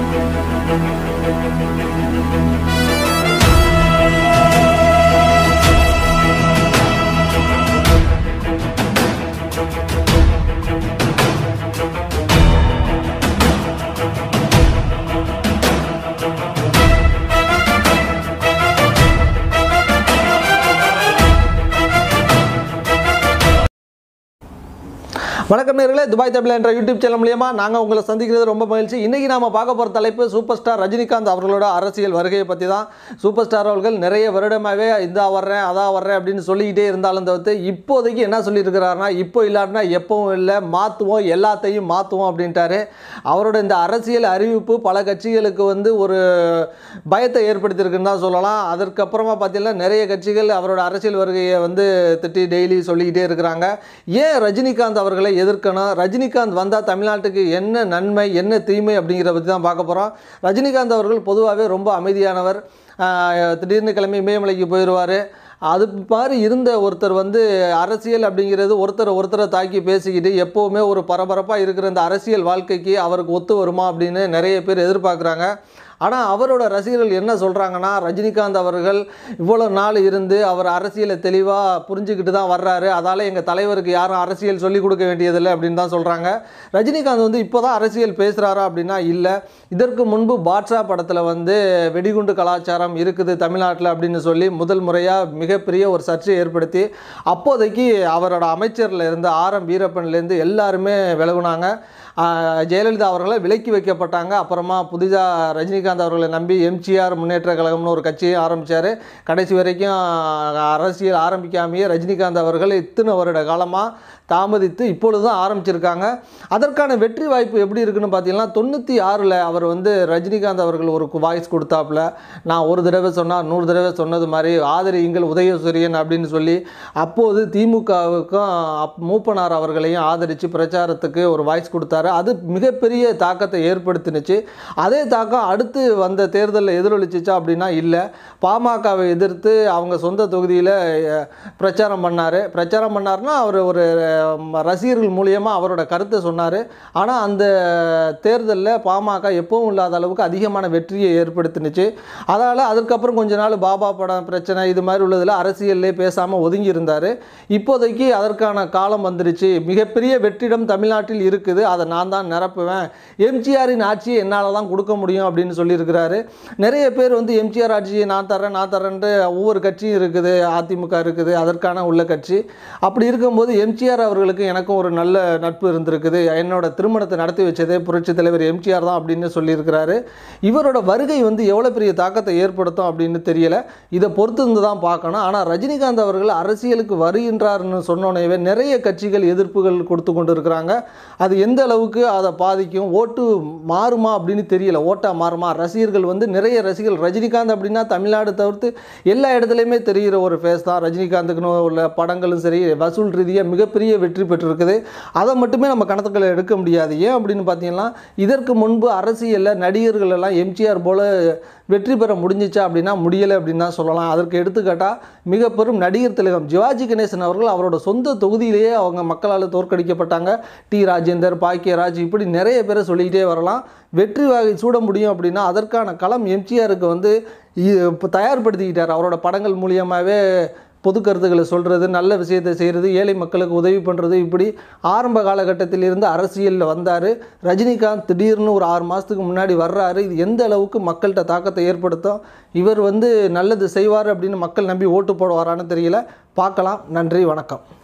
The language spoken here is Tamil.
வணக்கம் நேர்களே துபாய் தமிழ் என்ற யூடியூப் சேனல் மூலியமா நாங்கள் உங்களை சந்திக்கிறது ரொம்ப மகிழ்ச்சி இன்றைக்கி நாம பார்க்க போகிற தலைப்பு சூப்பர் ஸ்டார் ரஜினிகாந்த் அவர்களோட அரசியல் வருகையை பற்றி தான் சூப்பர் ஸ்டார் அவர்கள் நிறைய வருடமாகவே இதா வர்றேன் அதா வர்றேன் அப்படின்னு சொல்லிக்கிட்டே இருந்தாலும் தவிர்த்து இப்போதைக்கு என்ன சொல்லியிருக்கிறாருன்னா இப்போ இல்லாட்டினா எப்பவும் இல்லை மாற்றுவோம் எல்லாத்தையும் மாற்றுவோம் அப்படின்ட்டாரு அவரோட இந்த அரசியல் அறிவிப்பு பல கட்சிகளுக்கு வந்து ஒரு பயத்தை ஏற்படுத்தியிருக்குன்னு தான் சொல்லலாம் அதற்கப்புறமா பார்த்தீங்கன்னா நிறைய கட்சிகள் அவரோட அரசியல் வருகையை வந்து திட்டி டெய்லி சொல்லிக்கிட்டே இருக்கிறாங்க ஏன் ரஜினிகாந்த் அவர்களை எதிர்க்கணும் ரஜினிகாந்த் வந்தால் தமிழ்நாட்டுக்கு என்ன நன்மை என்ன தீமை அப்படிங்கிறத பற்றி தான் பார்க்க போகிறோம் ரஜினிகாந்த் அவர்கள் பொதுவாகவே ரொம்ப அமைதியானவர் ஆஹ் திடீர்னு கிளம்பி இமயமலைக்கு போயிடுவார் அது மாதிரி இருந்த ஒருத்தர் வந்து அரசியல் அப்படிங்கிறது ஒருத்தரை ஒருத்தரை தாக்கி பேசிக்கிட்டு எப்போவுமே ஒரு பரபரப்பாக இருக்கிற இந்த அரசியல் வாழ்க்கைக்கு அவருக்கு ஒத்து வருமா அப்படின்னு நிறைய பேர் எதிர்பார்க்குறாங்க ஆனால் அவரோட ரசிகர்கள் என்ன சொல்கிறாங்கன்னா ரஜினிகாந்த் அவர்கள் இவ்வளோ நாள் இருந்து அவர் அரசியலை தெளிவாக புரிஞ்சுக்கிட்டு தான் வர்றாரு அதால் எங்கள் தலைவருக்கு யாரும் அரசியல் சொல்லிக் கொடுக்க வேண்டியதில்லை அப்படின்னு தான் சொல்கிறாங்க ரஜினிகாந்த் வந்து இப்போ தான் அரசியல் பேசுகிறாரா அப்படின்னா இல்லை இதற்கு முன்பு பாட்ஷா படத்தில் வந்து வெடிகுண்டு கலாச்சாரம் இருக்குது தமிழ்நாட்டில் அப்படின்னு சொல்லி முதல் முறையாக மிகப்பெரிய ஒரு சர்ச்சை ஏற்படுத்தி அப்போதைக்கு அவரோட அமைச்சரில் இருந்து ஆர் எம் வீரப்பன்லேருந்து எல்லாருமே விலகுனாங்க ஆஹ் ஜெயலலிதா அவர்களை விலக்கி வைக்கப்பட்டாங்க அப்புறமா புதிதாக ரஜினிகாந்த் அவர்களை நம்பி எம்ஜிஆர் முன்னேற்ற கழகம்னு ஒரு கட்சியை ஆரம்பித்தார் கடைசி வரைக்கும் அரசியல் ஆரம்பிக்காமையே ரஜினிகாந்த் அவர்கள் இத்தனை வருட காலமாக தாமதித்து இப்பொழுது தான் ஆரம்பிச்சிருக்காங்க அதற்கான வெற்றி வாய்ப்பு எப்படி இருக்குன்னு பார்த்தீங்கன்னா தொண்ணூற்றி ஆறில் அவர் வந்து ரஜினிகாந்த் அவர்கள் ஒரு வாய்ஸ் கொடுத்தாப்புல நான் ஒரு தடவை சொன்னால் நூறு தடவை சொன்னது மாதிரி ஆதரியுங்கள் உதயசூரியன் அப்படின்னு சொல்லி அப்போது திமுகவுக்கும் அப் மூப்பனார் அவர்களையும் ஆதரித்து பிரச்சாரத்துக்கு ஒரு வாய்ஸ் கொடுத்தாரு அது மிகப்பெரிய தாக்கத்தை ஏற்படுத்தினுச்சு அதே தாக்கம் அடுத்து வந்த தேர்தலில் எதிரொலிச்சிச்சா அப்படின்னா இல்லை பாமகவை எதிர்த்து அவங்க சொந்த தொகுதியில் அஹ், பிரச்சாரம் பண்ணார் பிரச்சாரம் பண்ணார்னா அவர் ஒரு அஹ், ரசிகர்கள் மூலியமாக அவரோட கருத்தை சொன்னார் ஆனால் அந்த தேர்தலில் பாமக எப்பவும் இல்லாத அளவுக்கு அதிகமான வெற்றியை ஏற்படுத்தினுச்சு அதால் அதுக்கப்புறம் கொஞ்ச நாள் பாபா படம் பிரச்சனை இது மாதிரி உள்ளதில் அரசியல்லே பேசாமல் ஒதுங்கி இருந்தார் இப்போதைக்கு அதற்கான காலம் வந்துருச்சு மிகப்பெரிய வெற்றிடம் தமிழ்நாட்டில் இருக்குது அதை நான் தான் நிரப்புவேன் எம்ஜிஆரின் ஆட்சியை என்னால் தான் கொடுக்க முடியும் அப்படின்னு சொல்லியிருக்கிறாரு நிறைய பேர் வந்து எம்ஜிஆர் ஆட்சியை நான் தரேன் நான் தரேன்ட்டு ஒவ்வொரு கட்சியும் இருக்குது அதிமுக இருக்குது அதற்கான உள்ள கட்சி அப்படி இருக்கும்போது எம்ஜிஆர் அவர்களுக்கு எனக்கும் ஒரு நல்ல நட்பு இருந்திருக்குது என்னோட திருமணத்தை நடத்தி வச்சதே புரட்சி தலைவர் எம்ஜிஆர் தான் அப்படின்னு சொல்லியிருக்கிறாரு இவரோட வருகை வந்து எவ்வளோ பெரிய தாக்கத்தை ஏற்படுத்தும் அப்படின்னு தெரியல இதை பொறுத்து இருந்து தான் பார்க்கணும் ஆனால் ரஜினிகாந்த் அவர்கள் அரசியலுக்கு வருகின்றார்னு சொன்னோன்னே நிறைய கட்சிகள் எதிர்ப்புகள் கொடுத்து கொண்டு இருக்கிறாங்க அது எந்த அளவுக்கு அதை பாதிக்கும் ஓட்டு மாறுமா அப்படின்னு தெரியல ஓட்டா மாறுமா ரசிகர்கள் வந்து நிறைய ரசிகர்கள் ரஜினிகாந்த் அப்படின்னா தமிழ்நாடு தவிர்த்து எல்லா இடத்துலையுமே தெரிகிற ஒரு ஃபேஸ் தான் ரஜினிகாந்துக்குன்னு உள்ள படங்களும் சரி வசூல் ரீதியாக மிகப்பெரிய வெற்றி பெற்றிருக்குது அதை மட்டுமே நம்ம கணக்குகளை எடுக்க முடியாது ஏன் அப்படின்னு பார்த்தீங்கன்னா இதற்கு முன்பு அரசியலில் நடிகர்கள் எல்லாம் எம்ஜிஆர் போல வெற்றி பெற முடிஞ்சிச்சா அப்படின்னா முடியலை அப்படின்னு தான் சொல்லலாம் அதற்கு எடுத்துக்காட்டால் மிக பெரும் நடிகர் திலகம் சிவாஜி கணேசன் அவர்கள் அவரோட சொந்த தொகுதியிலேயே அவங்க மக்களால் தோற்கடிக்கப்பட்டாங்க டி ராஜேந்தர் பாக்கியராஜ் இப்படி நிறைய பேரை சொல்லிக்கிட்டே வரலாம் வெற்றி வாகை சூட முடியும் அப்படின்னா அதற்கான களம் எம்ஜிஆருக்கு வந்து இ- இப்போ தயார்படுத்திக்கிட்டார் அவரோட படங்கள் மூலியமாகவே பொது கருத்துக்களை சொல்கிறது நல்ல விஷயத்தை செய்கிறது ஏழை மக்களுக்கு உதவி பண்ணுறது இப்படி ஆரம்ப காலகட்டத்தில் இருந்து அரசியலில் வந்தார் ரஜினிகாந்த் திடீர்னு ஒரு ஆறு மாதத்துக்கு முன்னாடி வர்றாரு இது எந்த அளவுக்கு மக்கள்கிட்ட தாக்கத்தை ஏற்படுத்தும் இவர் வந்து நல்லது செய்வார் அப்படின்னு மக்கள் நம்பி ஓட்டு போடுவாரான்னு தெரியல பார்க்கலாம் நன்றி வணக்கம்